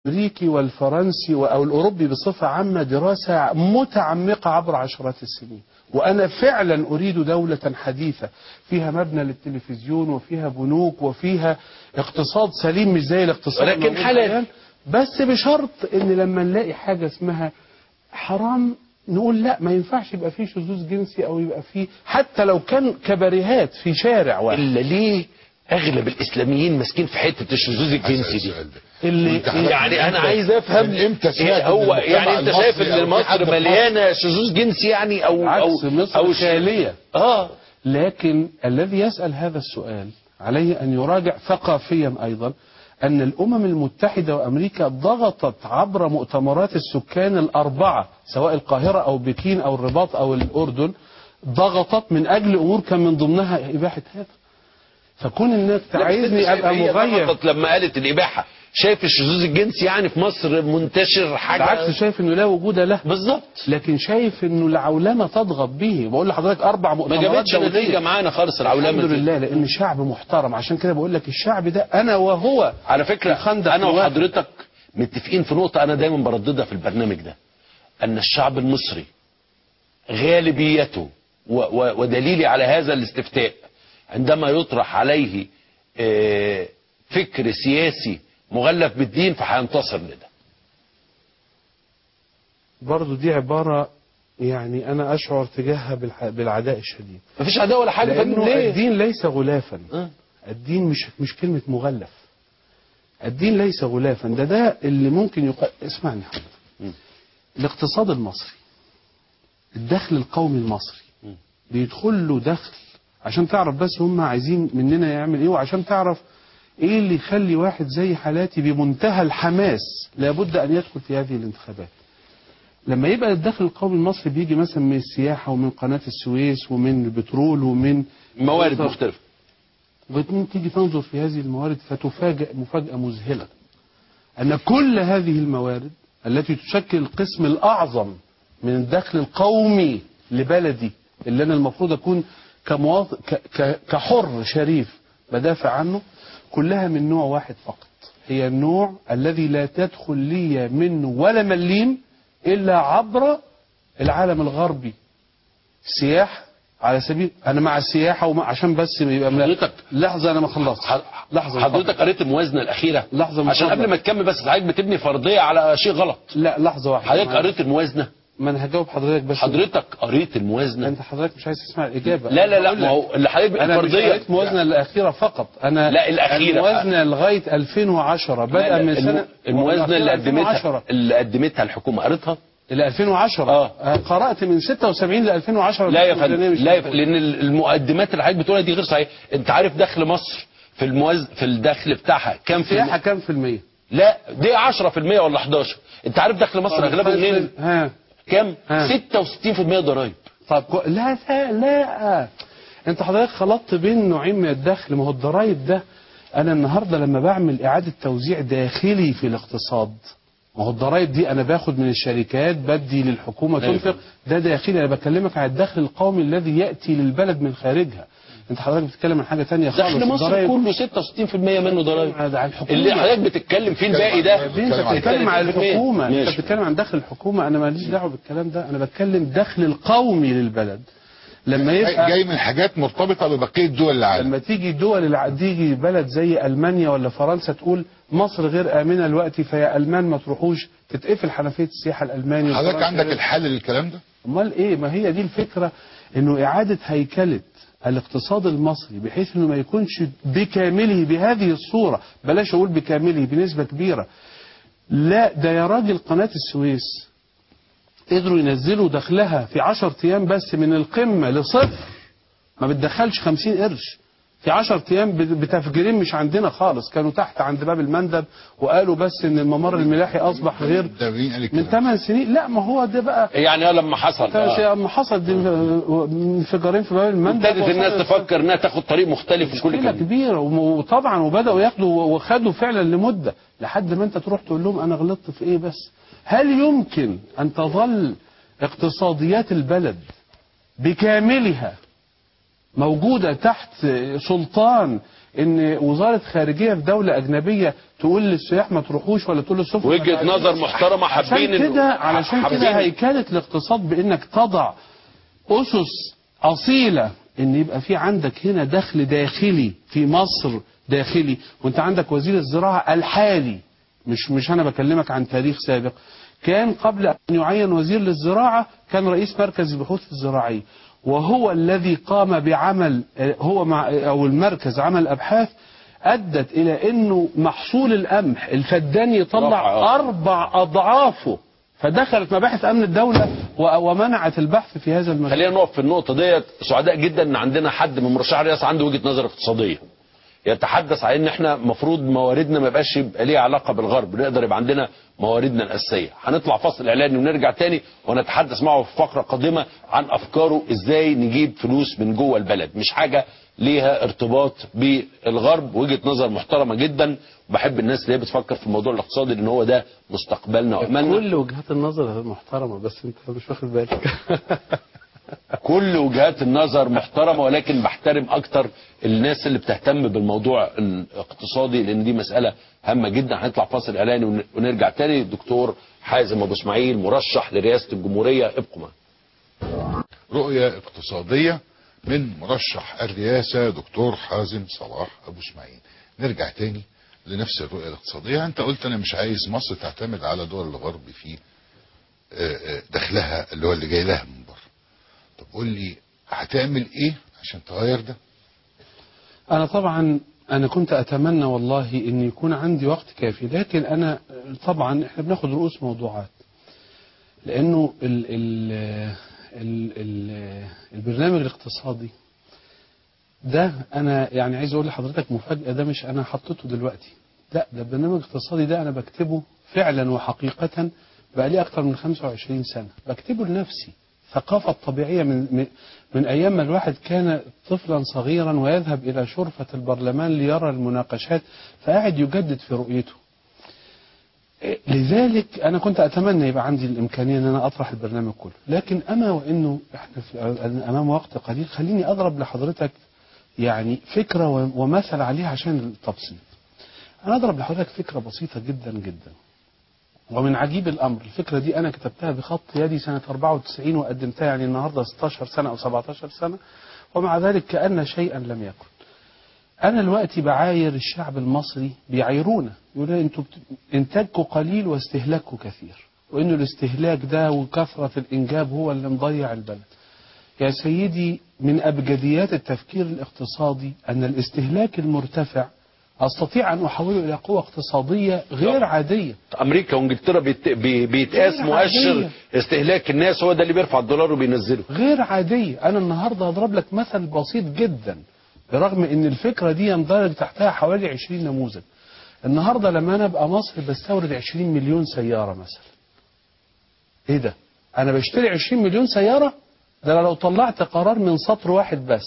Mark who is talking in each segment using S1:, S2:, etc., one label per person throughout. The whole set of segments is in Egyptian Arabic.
S1: الامريكي والفرنسي او الاوروبي بصفه عامه دراسه متعمقه عبر عشرات السنين وانا فعلا اريد دوله حديثه فيها مبنى للتلفزيون وفيها بنوك وفيها اقتصاد سليم مش زي الاقتصاد
S2: ولكن
S1: الموجود
S2: حالة-
S1: الآن. بس بشرط ان لما نلاقي حاجه اسمها حرام نقول لا ما ينفعش يبقى فيه شذوذ جنسي او يبقى فيه حتى لو كان كباريهات في شارع واحد
S2: الا ليه اغلب الاسلاميين ماسكين في حته الشذوذ الجنسي دي
S1: اللي
S3: وانت حضرتك
S2: يعني انا
S3: من
S2: عايز
S3: إمتى-
S2: افهم
S3: من امتى
S2: إيه
S3: سمعت
S2: هو
S3: إن المجتمع
S2: يعني انت شايف
S3: المصري
S2: ان
S3: أو في حد
S2: مصر
S3: في
S2: مليانه شذوذ جنسي يعني او
S1: عكس
S2: او
S1: مصر
S2: او
S1: خالية.
S2: اه
S1: لكن الذي يسأل هذا السؤال عليه أن يراجع ثقافيا أيضا أن الأمم المتحدة وأمريكا ضغطت عبر مؤتمرات السكان الأربعة سواء القاهرة أو بكين أو الرباط أو الأردن ضغطت من أجل أمور كان من ضمنها إباحة هذا فكون انك
S2: لا، بس أنت
S1: عايزني
S2: شايف
S1: ابقى
S2: هي
S1: مغير
S2: ضغطت لما قالت الاباحه شايف الشذوذ الجنسي يعني في مصر منتشر حاجه
S1: بالعكس شايف انه لا وجود له
S2: بالظبط
S1: لكن شايف انه العولمه تضغط به بقول لحضرتك اربع
S2: ما
S1: مؤتمرات
S2: جابتش
S1: دولية.
S2: نتيجه معانا خالص العولمه
S1: الحمد
S2: دي.
S1: لله لان شعب محترم عشان كده بقول لك الشعب ده انا وهو
S2: على فكره
S1: الخندق
S2: انا
S1: الواحد.
S2: وحضرتك متفقين في نقطه انا دايما برددها في البرنامج ده ان الشعب المصري غالبيته و و ودليلي على هذا الاستفتاء عندما يطرح عليه آه، فكر سياسي مغلف بالدين فهينتصر لده
S1: برضو دي عباره يعني انا اشعر تجاهها بالح- بالعداء الشديد
S2: مفيش عداوه ولا حاجه فندم
S1: لانه
S2: ليه؟
S1: الدين ليس غلافا
S2: آه.
S1: الدين مش مش كلمه مغلف الدين ليس غلافا ده ده اللي ممكن يقال اسمعني حضرتك
S2: مم.
S1: الاقتصاد المصري الدخل القومي المصري
S2: مم.
S1: بيدخل له دخل عشان تعرف بس هم عايزين مننا يعمل ايه وعشان تعرف ايه اللي يخلي واحد زي حالاتي بمنتهى الحماس لابد ان يدخل في هذه الانتخابات لما يبقى الدخل القومي المصري بيجي مثلا من السياحه ومن قناه السويس ومن البترول ومن
S2: موارد مختلفه
S1: وبعدين تيجي تنظر في هذه الموارد فتفاجأ مفاجأة مذهلة أن كل هذه الموارد التي تشكل القسم الأعظم من الدخل القومي لبلدي اللي أنا المفروض أكون كمواطن ك- ك- كحر شريف بدافع عنه كلها من نوع واحد فقط هي النوع الذي لا تدخل لي منه ولا مليم إلا عبر العالم الغربي سياحة على سبيل انا مع السياحه ومع عشان بس يبقى ملا-
S2: حضرتك-
S1: لحظه انا ما خلصت لحظه
S2: حضرتك قريت الموازنه الاخيره
S1: لحظة من
S2: عشان
S1: فضلك.
S2: قبل ما تكمل بس حضرتك بتبني فرضيه على شيء غلط
S1: لا لحظه واحده
S2: حضرتك
S1: معلش.
S2: قريت الموازنه
S1: ما انا هجاوب حضرتك بس
S2: حضرتك قريت الموازنه
S1: انت حضرتك مش عايز تسمع الاجابه
S2: لا لا لا
S1: بقول
S2: ما
S1: لك.
S2: هو اللي حضرتك
S1: انا مش
S2: الفرضيه
S1: قريت موازنه الاخيره فقط انا
S2: لا، الأخيرة.
S1: الموازنه لغايه 2010
S2: لا،
S1: بدأ
S2: لا،
S1: من
S2: الم-
S1: سنه
S2: الموازنه اللي
S1: 2010
S2: قدمتها اللي قدمتها الحكومه قريتها
S1: ل 2010
S2: آه.
S1: آه، قرات من 76 ل 2010
S2: لا يا
S1: الميزانية
S2: فندم
S1: مش
S2: لا يا
S1: موجودة.
S2: فندم لان المقدمات اللي حضرتك بتقولها دي غير صحيحه انت عارف دخل مصر في الموز في الدخل بتاعها كام في
S1: السياحه
S2: الم...
S1: كام في المية؟
S2: لا دي 10% ولا 11 انت عارف دخل مصر اغلبه منين
S1: ها
S2: كام
S1: ها.
S2: 66% ضرائب
S1: طب كو- لا لا لا انت حضرتك خلطت بين نوعين من الدخل ما هو الضرايب ده انا النهارده لما بعمل اعاده توزيع داخلي في الاقتصاد ما هو الضرايب دي انا باخد من الشركات بدي للحكومه
S2: أيوة.
S1: تنفق ده داخلي انا بكلمك عن الدخل القومي الذي ياتي للبلد من خارجها انت حضرتك بتتكلم عن حاجه تانية خالص
S2: دخل مصر
S1: الضرايب-
S2: كله 66% منه ضرائب
S1: ده على الحكومه
S2: اللي حضرتك بتتكلم فيه الباقي ده
S1: يا بيه، انت بتتكلم عن
S2: 30%.
S1: الحكومه انت
S2: ماشي.
S1: بتتكلم عن دخل الحكومه انا ماليش دعوه بالكلام ده انا بتكلم دخل القومي للبلد لما يبقى
S3: جاي من حاجات مرتبطه ببقيه دول العالم
S1: لما تيجي دول الع... تيجي بلد زي المانيا ولا فرنسا تقول مصر غير امنه دلوقتي فيا المان ما تروحوش تتقفل حنفيه السياحه الالماني
S3: حضرتك
S1: والفرنسي.
S3: عندك الحل للكلام ده
S1: امال ايه ما هي دي الفكره انه اعاده هيكله الاقتصاد المصري بحيث انه ما يكونش بكامله بهذه الصوره بلاش اقول بكامله بنسبه كبيره لا ده يا راجل قناه السويس قدروا ينزلوا دخلها في 10 ايام بس من القمه لصفر ما بتدخلش 50 قرش في 10 ايام بت- بتفجيرين مش عندنا خالص كانوا تحت عند باب المندب وقالوا بس ان الممر الملاحي اصبح غير
S3: ده مين قال
S1: من
S3: الكلام
S1: 8 سنين لا ما هو ده بقى
S2: يعني اه لما حصل
S1: كان شيء
S2: آه.
S1: اما حصل دي انفجارين في باب المندب
S2: ابتدت الناس
S1: وصارت
S2: تفكر انها تاخد طريق مختلف في كل
S1: مشكله
S2: كلام
S1: كبيره وم- وطبعا وبداوا ياخدوا وخدوا فعلا لمده لحد ما انت تروح تقول لهم انا غلطت في ايه بس هل يمكن ان تظل اقتصاديات البلد بكاملها موجوده تحت سلطان ان وزاره خارجيه في دوله اجنبيه تقول للسياح ما تروحوش ولا تقول للسفن ما
S2: وجهة
S1: تعملوش.
S2: نظر محترمة حابين
S1: عشان
S2: إنه-
S1: كده علشان
S2: حابين-
S1: كده هيكله الاقتصاد بانك تضع اسس اصيله ان يبقى في عندك هنا دخل داخلي في مصر داخلي وانت عندك وزير الزراعه الحالي مش مش انا بكلمك عن تاريخ سابق كان قبل ان يعين وزير للزراعه كان رئيس مركز البحوث الزراعيه وهو الذي قام بعمل آه، هو مع او المركز عمل ابحاث ادت الى انه محصول القمح الفدان يطلع
S2: رفع، آه.
S1: اربع اضعافه فدخلت مباحث امن الدوله و- ومنعت البحث في هذا المجال
S2: خلينا نقف في النقطة ديت سعداء جدا ان عندنا حد من مرشحي الرئاسة عنده وجهة نظر اقتصادية يتحدث عن ان احنا المفروض مواردنا ما يبقاش يبقى ليها علاقة بالغرب نقدر يبقى عندنا مواردنا الأساسية هنطلع فاصل اعلاني ونرجع تاني ونتحدث معه في فقرة قادمة عن افكاره ازاي نجيب فلوس من جوه البلد مش حاجة ليها ارتباط بالغرب وجهة نظر محترمة جدا وبحب الناس اللي هي بتفكر في الموضوع الاقتصادي لان هو ده مستقبلنا واملنا
S1: كل وجهات النظر محترمه بس انت مش واخد بالك
S2: كل وجهات النظر محترمة ولكن بحترم أكتر الناس اللي بتهتم بالموضوع الاقتصادي لأن دي مسألة هامة جدا هنطلع فاصل إعلاني ون- ونرجع تاني دكتور حازم أبو إسماعيل مرشح لرئاسة الجمهورية ابقوا معانا
S3: رؤية اقتصادية من مرشح الرئاسة دكتور حازم صلاح أبو اسماعيل نرجع تاني لنفس الرؤية الاقتصادية أنت قلت أنا مش عايز مصر تعتمد على دول الغرب في آه، آه، دخلها اللي هو اللي جاي لها من بره طب قول لي هتعمل إيه عشان تغير ده
S1: انا طبعا انا كنت اتمنى والله ان يكون عندي وقت كافي لكن انا طبعا احنا بناخد رؤوس موضوعات لانه ال ال ال ال البرنامج الاقتصادي ده انا يعني عايز اقول لحضرتك مفاجاه ده مش انا حطيته دلوقتي لا ده البرنامج الاقتصادي ده انا بكتبه فعلا وحقيقه بقالي اكتر من 25 سنه بكتبه لنفسي ثقافة طبيعية من, من, من أيام ما الواحد كان طفلا صغيرا ويذهب إلى شرفة البرلمان ليرى المناقشات فقاعد يجدد في رؤيته إيه، لذلك أنا كنت أتمنى يبقى عندي الإمكانية أن أنا أطرح البرنامج كله لكن أما وإنه إحنا في أمام وقت قليل خليني أضرب لحضرتك يعني فكرة و- ومثل عليها عشان التبسيط أنا أضرب لحضرتك فكرة بسيطة جدا جدا ومن عجيب الأمر الفكرة دي أنا كتبتها بخط يدي سنة 94 وقدمتها يعني النهاردة 16 سنة أو 17 سنة ومع ذلك كأن شيئا لم يكن أنا دلوقتي بعاير الشعب المصري بيعايرونا يقولوا لي انتوا بت- إنتاجكم قليل واستهلاككم كثير وإنه الاستهلاك ده وكثرة الإنجاب هو اللي مضيع البلد يا سيدي من أبجديات التفكير الاقتصادي أن الاستهلاك المرتفع أستطيع أن أحوله إلى قوة اقتصادية غير عادية
S2: أمريكا وإنجلترا بيت- بي- بيتقاس
S1: غير
S2: مؤشر
S1: عادية.
S2: استهلاك الناس هو ده اللي بيرفع الدولار وبينزله
S1: غير عادية أنا النهاردة هضرب لك مثل بسيط جدا برغم أن الفكرة دي يندرج تحتها حوالي 20 نموذج النهاردة لما أنا أبقى مصر بستورد 20 مليون سيارة مثلا إيه ده أنا بشتري 20 مليون سيارة ده أنا لو طلعت قرار من سطر واحد بس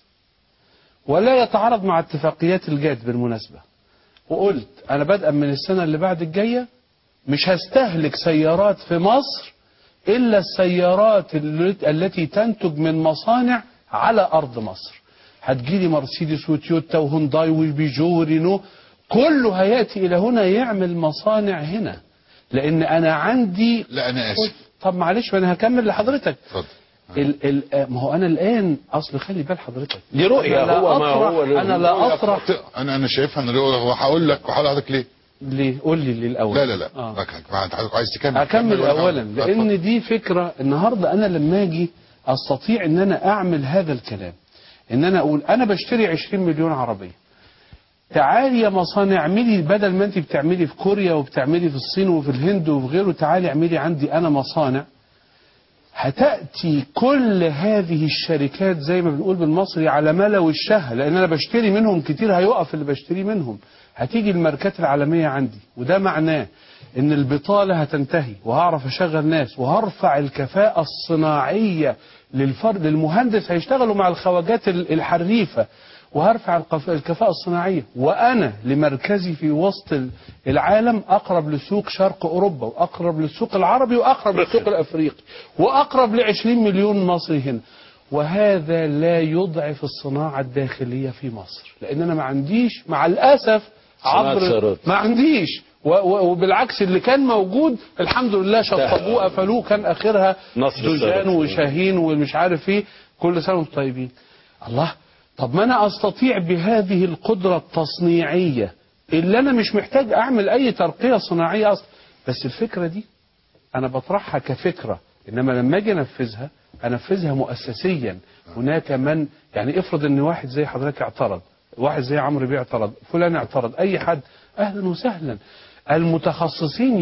S1: ولا يتعارض مع اتفاقيات الجاد بالمناسبة وقلت أنا بدءا من السنة اللي بعد الجاية مش هستهلك سيارات في مصر إلا السيارات اللي- التي تنتج من مصانع على أرض مصر هتجيلي مرسيدس وتويوتا وهونداي وبيجو ورينو كله هيأتي إلى هنا يعمل مصانع هنا لأن أنا عندي
S3: لا أنا آسف
S1: طب معلش ما أنا هكمل لحضرتك
S3: اتفضل
S1: ال ال آه، ما هو أنا الآن أصل خلي بال حضرتك
S2: دي رؤية
S1: أنا لا
S2: هو ما
S1: أطرح
S2: هو
S1: أنا لا أطرح
S3: أنا أنا شايفها أنا رؤية وهقول لك وهقول لحضرتك ليه
S1: ليه قول لي ليه الأول
S3: لا لا لا
S1: آه.
S3: آه. انت حضرتك عايز تكمل
S1: أكمل
S3: كمل وأنا
S1: أولا
S3: هقول. لا،
S1: لأن
S3: اتفضل.
S1: دي فكرة النهاردة أنا لما أجي أستطيع أن أنا أعمل هذا الكلام أن أنا أقول أنا بشتري 20 مليون عربية تعالي يا مصانع اعملي بدل ما أنت بتعملي في كوريا وبتعملي في الصين وفي الهند وفي غيره تعالي اعملي عندي أنا مصانع هتأتي كل هذه الشركات زي ما بنقول بالمصري على ملو الشهى لأن أنا بشتري منهم كتير هيقف اللي بشتري منهم هتيجي الماركات العالمية عندي وده معناه إن البطالة هتنتهي وهعرف أشغل ناس وهرفع الكفاءة الصناعية للفرد للمهندس هيشتغلوا مع الخواجات ال- الحريفة وهرفع القف- الكفاءة الصناعية وأنا لمركزي في وسط ال- العالم أقرب لسوق شرق أوروبا وأقرب للسوق العربي وأقرب للسوق الأفريقي وأقرب ل 20 مليون مصري هنا وهذا لا يضعف الصناعة الداخلية في مصر لأن أنا ما عنديش مع الأسف
S2: صناعة
S1: عبر
S2: سيارات.
S1: ما عنديش و- و- وبالعكس اللي كان موجود الحمد لله شطبوه قفلوه كان آخرها
S2: نصر
S1: دجان
S2: السيارات.
S1: وشاهين ومش عارف ايه كل سنة وانتم طيبين الله طب ما أنا أستطيع بهذه القدرة التصنيعية اللي أنا مش محتاج أعمل أي ترقية صناعية أصلا بس الفكرة دي انا بطرحها كفكره انما لما اجي انفذها انفذها مؤسسيا هناك من يعني افرض ان واحد زي حضرتك اعترض واحد زي عمرو بيه اعترض فلان اعترض اي حد اهلا وسهلا المتخصصين